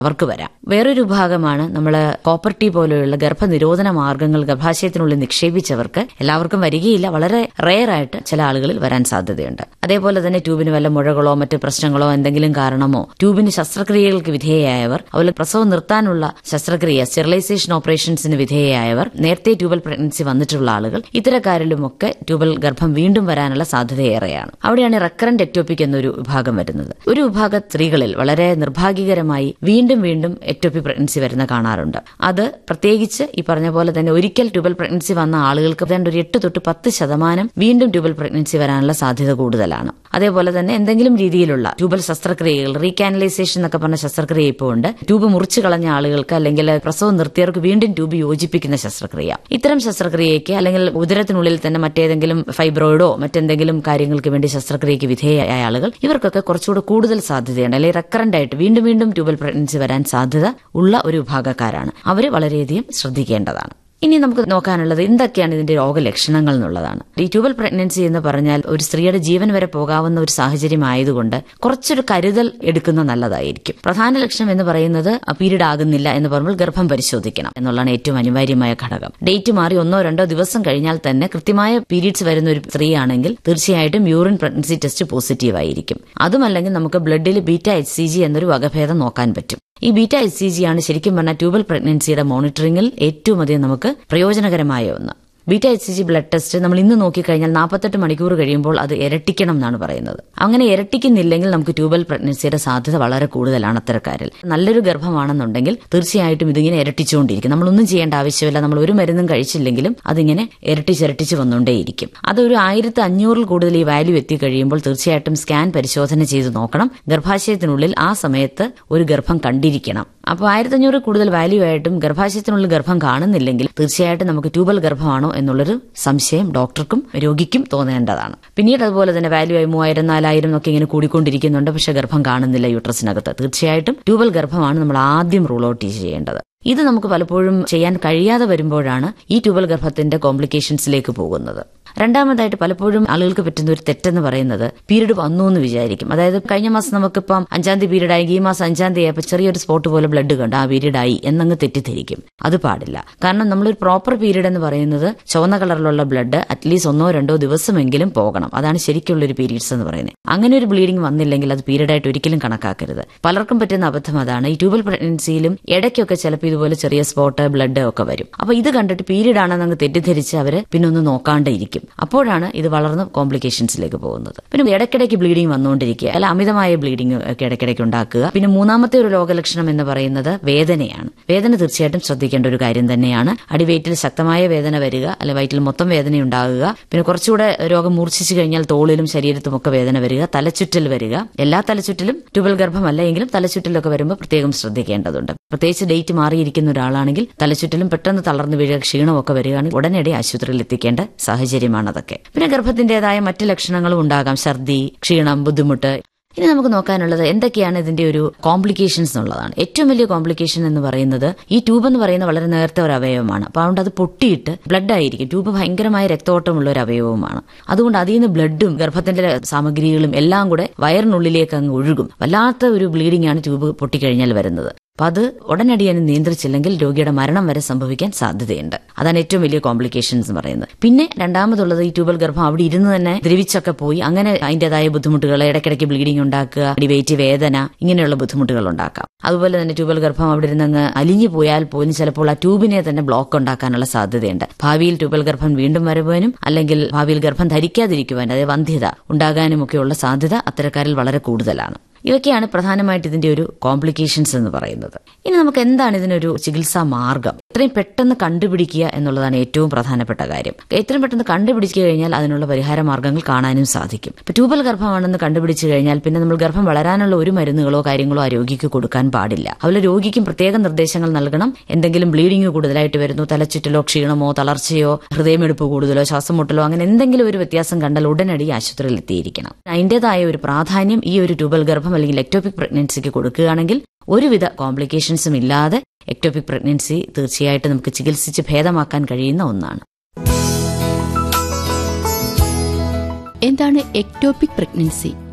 അവർക്ക് വരാം വേറൊരു വിഭാഗമാണ് നമ്മൾ കോപ്പർട്ടി പോലെയുള്ള ഗർഭനിരോധന മാർഗങ്ങൾ ഗർഭാശയത്തിനുള്ളിൽ നിക്ഷേപിച്ചവർക്ക് എല്ലാവർക്കും വരികയില്ല വളരെ റെയർ ആയിട്ട് ചില ആളുകളിൽ വരാൻ സാധ്യതയുണ്ട് അതേപോലെ തന്നെ ട്യൂബിന് വല്ല മുഴകളോ മറ്റ് പ്രശ്നങ്ങളോ എന്തെങ്കിലും കാരണമോ ട്യൂബിന് ശസ്ത്രക്രിയകൾക്ക് വിധേയയായവർ അതുപോലെ പ്രസവം നിർത്താനുള്ള ശസ്ത്രക്രിയ സ്റ്റെറിലൈസേഷൻ ഓപ്പറേഷൻസിന് വിധേയയായവർ നേരത്തെ ട്യൂബൽ പ്രഗ്നൻസി വന്നിട്ടുള്ള ആളുകൾ ഇത്തരക്കാരിലുമൊക്കെ ട്യൂബൽ ഗർഭം വീണ്ടും വരാനുള്ള സാധ്യത ഏറെയാണ് അവിടെയാണ് റെക്കറന്റ് എക്ടോപിക് എന്നൊരു വിഭാഗം വരുന്നത് ഒരു വിഭാഗം സ്ത്രീകളിൽ വളരെ നിർഭാഗ്യകരമായി വീണ്ടും വീണ്ടും എക്ടോപിക് പ്രഗ്നൻസി വരുന്ന കാണാറുണ്ട് അത് പ്രത്യേകിച്ച് ഈ പറഞ്ഞ പോലെ തന്നെ ഒരിക്കൽ ട്യൂബൽ പ്രഗ്നൻസി വന്ന ആളുകൾക്ക് ഏതാണ്ട് ഒരു എട്ട് തൊട്ട് പത്ത് ശതമാനം വീണ്ടും ട്യൂബൽ പ്രഗ്നൻസി വരാനുള്ള സാധ്യത കൂടുതലാണ് അതേപോലെ തന്നെ എന്തെങ്കിലും രീതിയിലുള്ള ട്യൂബൽ ശസ്ത്രക്രിയകൾ റീകാനലൈസേഷൻ എന്നൊക്കെ പറഞ്ഞ ശസ്ത്രക്രിയ ഇപ്പോൾ ഉണ്ട് ട്യൂബ് മുറിച്ചു കളഞ്ഞ ആളുകൾക്ക് അല്ലെങ്കിൽ പ്രസവം നിർത്തിയവർക്ക് വീണ്ടും ട്യൂബ് യോജിപ്പിക്കുന്ന ശസ്ത്രക്രിയ ഇത്തരം ശസ്ത്രക്രിയയ്ക്ക് അല്ലെങ്കിൽ ഉദരത്തിനുള്ളിൽ തന്നെ മറ്റേതെങ്കിലും ഫൈബ്രോയിഡോ മറ്റെന്തെങ്കിലും കാര്യങ്ങൾക്ക് വേണ്ടി ശസ്ത്രക്രിയയ്ക്ക് വിധേയമായ ആളുകൾ ഇവർക്കൊക്കെ കുറച്ചുകൂടെ കൂടുതൽ സാധ്യതയുണ്ട് അല്ലെങ്കിൽ റെക്കറന്റ് ആയിട്ട് വീണ്ടും വീണ്ടും ട്യൂബൽ പ്രഗ്നൻസി വരാൻ സാധ്യത ഉള്ള ഒരു വിഭാഗക്കാരാണ് അവർ വളരെയധികം ശ്രദ്ധിക്കേണ്ടതാണ് ഇനി നമുക്ക് നോക്കാനുള്ളത് എന്തൊക്കെയാണ് ഇതിന്റെ രോഗലക്ഷണങ്ങൾ എന്നുള്ളതാണ് ഈ ട്യൂബൽ പ്രഗ്നൻസി എന്ന് പറഞ്ഞാൽ ഒരു സ്ത്രീയുടെ ജീവൻ വരെ പോകാവുന്ന ഒരു സാഹചര്യം ആയതുകൊണ്ട് കുറച്ചൊരു കരുതൽ എടുക്കുന്ന നല്ലതായിരിക്കും പ്രധാന ലക്ഷണം എന്ന് പറയുന്നത് പീരീഡ് ആകുന്നില്ല എന്ന് പറയുമ്പോൾ ഗർഭം പരിശോധിക്കണം എന്നുള്ളതാണ് ഏറ്റവും അനിവാര്യമായ ഘടകം ഡേറ്റ് മാറി ഒന്നോ രണ്ടോ ദിവസം കഴിഞ്ഞാൽ തന്നെ കൃത്യമായ പീരീഡ്സ് വരുന്ന ഒരു സ്ത്രീയാണെങ്കിൽ തീർച്ചയായിട്ടും യൂറിൻ പ്രഗ്നൻസി ടെസ്റ്റ് പോസിറ്റീവ് ആയിരിക്കും അതുമല്ലെങ്കിൽ നമുക്ക് ബ്ലഡിൽ ബീറ്റ എച്ച് സി ജി എന്നൊരു വകഭേദം നോക്കാൻ പറ്റും ഈ ബീറ്റ എച്ച് സി ജി ആണ് ശരിക്കും പറഞ്ഞാൽ ട്യൂബൽ പ്രഗ്നൻസിയുടെ മോണിറ്ററിംഗിൽ ഏറ്റവും അധികം നമുക്ക് പ്രയോജനകരമായ ഒന്ന് beta H C G blood test നമ്മൾ ഇന്ന് നോക്കിക്കഴിഞ്ഞാൽ നാൽപ്പത്തെട്ട് മണിക്കൂർ കഴിയുമ്പോൾ അത് ഇരട്ടിക്കണം എന്നാണ് പറയുന്നത് അങ്ങനെ ഇരട്ടിക്കുന്നില്ലെങ്കിൽ നമുക്ക് ട്യൂബൽ പ്രഗ്നൻസിയുടെ സാധ്യത വളരെ കൂടുതലാണ് അത്തരക്കാരിൽ നല്ലൊരു ഗർഭമാണെന്നുണ്ടെങ്കിൽ തീർച്ചയായിട്ടും ഇതിങ്ങനെ ഇരട്ടിച്ചുകൊണ്ടിരിക്കും നമ്മളൊന്നും ചെയ്യേണ്ട ആവശ്യമില്ല നമ്മൾ ഒരു മരുന്നും കഴിച്ചില്ലെങ്കിലും അതിങ്ങനെ ഇരട്ടിച്ചിരട്ടിച്ച് വന്നുകൊണ്ടേയിരിക്കും അതൊരു ആയിരത്തി അഞ്ഞൂറിൽ കൂടുതൽ ഈ വാല്യൂ എത്തിക്കഴിയുമ്പോൾ തീർച്ചയായിട്ടും സ്കാൻ പരിശോധന ചെയ്ത് നോക്കണം ഗർഭാശയത്തിനുള്ളിൽ ആ സമയത്ത് ഒരു ഗർഭം കണ്ടിരിക്കണം അപ്പോൾ ആയിരത്തി അഞ്ഞൂറ് കൂടുതൽ വാല്യൂ ആയിട്ടും ഗർഭാശയത്തിനുള്ളിൽ ഗർഭം കാണുന്നില്ലെങ്കിൽ തീർച്ചയായിട്ടും നമുക്ക് ട്യൂബൽ ഗർഭമാണോ എന്നുള്ളൊരു സംശയം ഡോക്ടർക്കും രോഗിക്കും തോന്നേണ്ടതാണ് പിന്നീട് അതുപോലെ തന്നെ വാല്യൂ ആയി മൂവായിരം നാലായിരം ഒക്കെ ഇങ്ങനെ കൂടിക്കൊണ്ടിരിക്കുന്നുണ്ട് പക്ഷെ ഗർഭം കാണുന്നില്ല യൂട്രസിനകത്ത് തീർച്ചയായിട്ടും ട്യൂബൽ ഗർഭമാണ് നമ്മൾ ആദ്യം റൂൾ ഔട്ട് ചെയ്യേണ്ടത് ഇത് നമുക്ക് പലപ്പോഴും ചെയ്യാൻ കഴിയാതെ വരുമ്പോഴാണ് ഈ ട്യൂബൽ ഗർഭത്തിന്റെ കോംപ്ലിക്കേഷൻസിലേക്ക് പോകുന്നത് രണ്ടാമതായിട്ട് പലപ്പോഴും ആളുകൾക്ക് പറ്റുന്ന ഒരു തെറ്റെന്ന് പറയുന്നത് പീരീഡ് വന്നു എന്ന് വിചാരിക്കും അതായത് കഴിഞ്ഞ മാസം നമുക്കിപ്പം അഞ്ചാം തീയതി പീരീഡ് ആയി ഈ മാസം അഞ്ചാം തീയതി ആയപ്പോൾ ചെറിയൊരു സ്പോട്ട് പോലെ ബ്ലഡ് കണ്ട് ആ പീരീഡ് ആയി എന്നങ്ങ് തെറ്റിദ്ധരിക്കും അത് പാടില്ല കാരണം നമ്മളൊരു പ്രോപ്പർ പീരീഡ് എന്ന് പറയുന്നത് ചുവന്ന കളറിലുള്ള ബ്ലഡ് അറ്റ്ലീസ്റ്റ് ഒന്നോ രണ്ടോ ദിവസമെങ്കിലും പോകണം അതാണ് ശരിക്കുള്ള ഒരു പീരീഡ്സ് എന്ന് പറയുന്നത് അങ്ങനെ ഒരു ബ്ലീഡിംഗ് വന്നില്ലെങ്കിൽ അത് പീരീഡ് ആയിട്ട് ഒരിക്കലും കണക്കാക്കരുത് പലർക്കും പറ്റുന്ന അബദ്ധം അതാണ് ഈ ട്യൂബൽ പ്രഗ്നൻസിയിലും ഇടയ്ക്കൊക്കെ ചിലപ്പോൾ ഇതുപോലെ ചെറിയ സ്പോട്ട് ബ്ലഡ് ഒക്കെ വരും അപ്പൊ ഇത് കണ്ടിട്ട് പീരീഡ് ആണെന്ന് അങ്ങ് തെറ്റിദ്ധരിച്ച് അവര് പിന്നെ ഒന്ന് നോക്കാണ്ടിരിക്കും അപ്പോഴാണ് ഇത് വളർന്ന് കോംപ്ലിക്കേഷൻസിലേക്ക് പോകുന്നത് പിന്നെ ഇടയ്ക്കിടയ്ക്ക് ബ്ലീഡിംഗ് വന്നുകൊണ്ടിരിക്കുക അല്ല അമിതമായ ബ്ലീഡിംഗ് ഒക്കെ ഇടയ്ക്കിടയ്ക്ക് ഉണ്ടാക്കുക പിന്നെ മൂന്നാമത്തെ ഒരു രോഗലക്ഷണം എന്ന് പറയുന്നത് വേദനയാണ് വേദന തീർച്ചയായിട്ടും ശ്രദ്ധിക്കേണ്ട ഒരു കാര്യം തന്നെയാണ് അടിവയറ്റിൽ ശക്തമായ വേദന വരിക അല്ലെ വയറ്റിൽ മൊത്തം വേദന ഉണ്ടാകുക പിന്നെ കുറച്ചുകൂടെ രോഗം മൂർച്ഛിച്ചു കഴിഞ്ഞാൽ തോളിലും ശരീരത്തും ഒക്കെ വേദന വരിക തലച്ചുറ്റൽ വരിക എല്ലാ തലച്ചുറ്റലും ട്യൂബൽ ഗർഭമല്ല എങ്കിലും തലച്ചുറ്റലൊക്കെ വരുമ്പോൾ പ്രത്യേകം ശ്രദ്ധിക്കേണ്ടതുണ്ട് പ്രത്യേകിച്ച് ഡേറ്റ് മാറിയിരിക്കുന്ന ഒരാളാണെങ്കിൽ തലച്ചുറ്റലും പെട്ടെന്ന് തളർന്നു വീഴുക ക്ഷീണമൊക്കെ വരികയാണെങ്കിൽ ഉടനടി ആശുപത്രിയിൽ എത്തിക്കേണ്ട സാഹചര്യമാണ് അതൊക്കെ പിന്നെ ഗർഭത്തിന്റേതായ മറ്റ് ലക്ഷണങ്ങളും ഉണ്ടാകാം ഛർദി ക്ഷീണം ബുദ്ധിമുട്ട് ഇനി നമുക്ക് നോക്കാനുള്ളത് എന്തൊക്കെയാണ് ഇതിന്റെ ഒരു കോംപ്ലിക്കേഷൻസ് എന്നുള്ളതാണ് ഏറ്റവും വലിയ കോംപ്ലിക്കേഷൻ എന്ന് പറയുന്നത് ഈ ട്യൂബ് എന്ന് പറയുന്ന വളരെ നേരത്തെ ഒരു അവയവമാണ് അപ്പോൾ അതുകൊണ്ട് അത് പൊട്ടിയിട്ട് ബ്ലഡ് ആയിരിക്കും ട്യൂബ് ഭയങ്കരമായ രക്തോട്ടമുള്ള ഒരു അവയവമാണ് അതുകൊണ്ട് അതിൽ നിന്ന് ബ്ലഡും ഗർഭത്തിന്റെ സാമഗ്രികളും എല്ലാം കൂടെ വയറിനുള്ളിലേക്ക് അങ്ങ് ഒഴുകും വല്ലാത്ത ഒരു ബ്ലീഡിംഗ് ആണ് ട്യൂബ് പൊട്ടിക്കഴിഞ്ഞാൽ വരുന്നത് അപ്പൊ അത് ഉടനടി അതിനെ നിയന്ത്രിച്ചില്ലെങ്കിൽ രോഗിയുടെ മരണം വരെ സംഭവിക്കാൻ സാധ്യതയുണ്ട് അതാണ് ഏറ്റവും വലിയ കോംപ്ലിക്കേഷൻസ് എന്ന് പറയുന്നത് പിന്നെ രണ്ടാമതുള്ളത് ഈ ട്യൂബൽ ഗർഭം അവിടെ ഇരുന്ന് തന്നെ ദ്രവിച്ചൊക്കെ പോയി അങ്ങനെ അതിന്റേതായ ബുദ്ധിമുട്ടുകൾ ഇടയ്ക്കിടയ്ക്ക് ബ്ലീഡിംഗ് ഉണ്ടാക്കുക അടിവയറ്റ് വേദന ഇങ്ങനെയുള്ള ബുദ്ധിമുട്ടുകൾ ഉണ്ടാക്കാം അതുപോലെ തന്നെ ട്യൂബൽ ഗർഭം അവിടെ ഇരുന്ന് അലിഞ്ഞു പോയാൽ പോലും ചിലപ്പോൾ ആ ട്യൂബിനെ തന്നെ ബ്ലോക്ക് ഉണ്ടാക്കാനുള്ള സാധ്യതയുണ്ട് ഭാവിയിൽ ട്യൂബൽ ഗർഭം വീണ്ടും വരുവാനും അല്ലെങ്കിൽ ഭാവിയിൽ ഗർഭം ധരിക്കാതിരിക്കുവാൻ അതായത് വന്ധ്യത ഉണ്ടാകാനും ഒക്കെയുള്ള സാധ്യത അത്തരക്കാരിൽ വളരെ കൂടുതലാണ് ഇവയൊക്കെയാണ് പ്രധാനമായിട്ട് ഇതിന്റെ ഒരു കോംപ്ലിക്കേഷൻസ് എന്ന് പറയുന്നത് ഇനി നമുക്ക് എന്താണ് ഇതിനൊരു ചികിത്സാ മാർഗം എത്രയും പെട്ടെന്ന് കണ്ടുപിടിക്കുക എന്നുള്ളതാണ് ഏറ്റവും പ്രധാനപ്പെട്ട കാര്യം എത്രയും പെട്ടെന്ന് കണ്ടുപിടിച്ചു കഴിഞ്ഞാൽ അതിനുള്ള പരിഹാര മാർഗ്ഗങ്ങൾ കാണാനും സാധിക്കും ഇപ്പൊ ട്യൂബൽ ഗർഭമാണെന്ന് കണ്ടുപിടിച്ചു കഴിഞ്ഞാൽ പിന്നെ നമ്മൾ ഗർഭം വളരാനുള്ള ഒരു മരുന്നുകളോ കാര്യങ്ങളോ ആ രോഗിക്ക് കൊടുക്കാൻ പാടില്ല അതുപോലെ രോഗിക്കും പ്രത്യേക നിർദ്ദേശങ്ങൾ നൽകണം എന്തെങ്കിലും ബ്ലീഡിംഗ് കൂടുതലായിട്ട് വരുന്നു തലച്ചുറ്റലോ ക്ഷീണമോ തളർച്ചയോ ഹൃദയമെടുപ്പ് കൂടുതലോ ശ്വാസം മുട്ടലോ അങ്ങനെ എന്തെങ്കിലും ഒരു വ്യത്യാസം കണ്ടാൽ ഉടനടി ആശുപത്രിയിൽ എത്തിയിരിക്കണം അതിന്റേതായ ഒരു പ്രാധാന്യം ഈ ഒരു ട്യൂബൽ ഗർഭം അല്ലെങ്കിൽ എക്ടോപിക് പ്രഗ്നൻസിക്ക് കൊടുക്കുകയാണെങ്കിൽ ഒരുവിധ കോംപ്ലിക്കേഷൻസും ഇല്ലാതെ എക്ടോപിക് പ്രഗ്നൻസി തീർച്ചയായിട്ടും നമുക്ക് ചികിത്സിച്ച് ഭേദമാക്കാൻ കഴിയുന്ന ഒന്നാണ് എന്താണ് എക്ടോപിക് പ്രഗ്നൻസി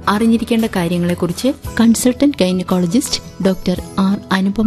അറിഞ്ഞിരിക്കേണ്ട കാര്യങ്ങളെക്കുറിച്ച് consultant gynaecologist doctor R Anupama